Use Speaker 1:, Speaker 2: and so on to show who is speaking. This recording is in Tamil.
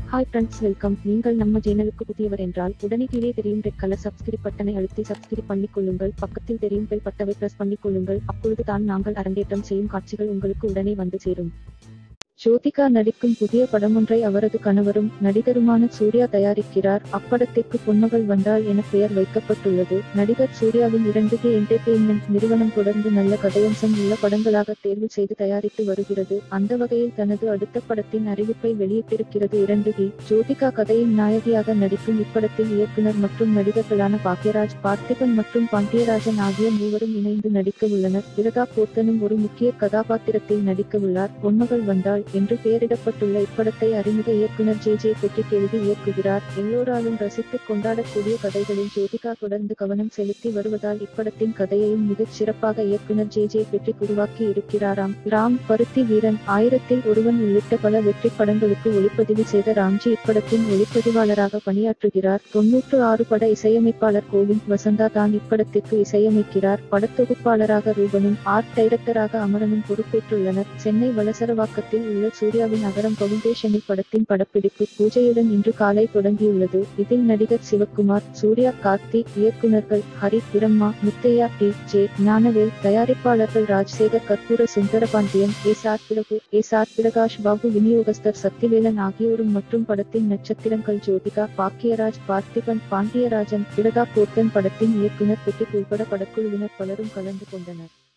Speaker 1: ஹாய் ஃப்ரெண்ட்ஸ் வெல்கம் நீங்கள் நம்ம சேனலுக்கு புதியவர் என்றால் உடனே கீழே தெரியும் ரெட் கலர் சப்ஸ்கிரைப் பட்டனை அழுத்தி சப்ஸ்கிரைப் பண்ணிக்கொள்ளுங்கள் பக்கத்தில் தெரியும் பெல் பட்டவை பிரஸ் பண்ணிக்கொள்ளுங்கள் அப்பொழுது தான் நாங்கள் அரங்கேற்றம் செய்யும் காட்சிகள் உங்களுக்கு உடனே வந்து சேரும் ஜோதிகா நடிக்கும் புதிய படமொன்றை அவரது கணவரும் நடிகருமான சூர்யா தயாரிக்கிறார் அப்படத்திற்கு பொன்மகள் வந்தாள் என பெயர் வைக்கப்பட்டுள்ளது நடிகர் சூர்யாவின் இரண்டு கே என்டர்டெயின்மெண்ட் நிறுவனம் தொடர்ந்து நல்ல கதையம்சம் உள்ள படங்களாக தேர்வு செய்து தயாரித்து வருகிறது அந்த வகையில் தனது அடுத்த படத்தின் அறிவிப்பை வெளியிட்டிருக்கிறது இரண்டு கி ஜோதிகா கதையின் நாயகியாக நடிக்கும் இப்படத்தில் இயக்குனர் மற்றும் நடிகர்களான பாக்யராஜ் பார்த்திபன் மற்றும் பாண்டியராஜன் ஆகிய மூவரும் இணைந்து நடிக்க உள்ளனர் பிரகா போத்தனும் ஒரு முக்கிய கதாபாத்திரத்தில் நடிக்கவுள்ளார் பொன்மகள் வந்தாள் என்று பெயரிடப்பட்டுள்ள இப்படத்தை அறிமுக இயக்குனர் ஜே ஜே பெட்ரிக் எழுதி இயக்குகிறார் எல்லோராலும் ரசித்துக் கொண்டாடக்கூடிய கதைகளில் ஜோதிகா தொடர்ந்து கவனம் செலுத்தி வருவதால் இப்படத்தின் கதையையும் மிகச் சிறப்பாக இயக்குனர் ஜே ஜே பெட்ரிக் உருவாக்கி இருக்கிறாராம் ராம் பருத்தி வீரன் ஆயிரத்தில் ஒருவன் உள்ளிட்ட பல வெற்றி படங்களுக்கு ஒளிப்பதிவு செய்த ராம்ஜி இப்படத்தின் ஒளிப்பதிவாளராக பணியாற்றுகிறார் தொன்னூற்று ஆறு பட இசையமைப்பாளர் கோவிந்த் வசந்தா தான் இப்படத்திற்கு இசையமைக்கிறார் படத்தொகுப்பாளராக ரூபனும் ஆர்ட் டைரக்டராக அமரனும் பொறுப்பேற்றுள்ளனர் சென்னை வலசரவாக்கத்தில் உள்ள சூர்யாவின் அகரம் பவுண்டேஷனில் படத்தின் படப்பிடிப்பு பூஜையுடன் இன்று காலை தொடங்கியுள்ளது இதில் நடிகர் சிவக்குமார் சூர்யா கார்த்திக் இயக்குனர்கள் ஹரி பிரம்மா முத்தையா டி ஜே ஞானவேல் தயாரிப்பாளர்கள் Rajsekar Karpoora Sundarapandian S R Prabhu S R Prakash Babu விநியோகஸ்தர் சக்திவேலன் ஆகியோரும் மற்றும் படத்தின் நட்சத்திரங்கள் ஜோதிகா பாக்கியராஜ் பார்த்திபன் பாண்டியராஜன் பிரகா போத்தன் படத்தின் இயக்குனர் பெட்டிக் உள்பட படக்குழுவினர் பலரும் கலந்து கொண்டனர்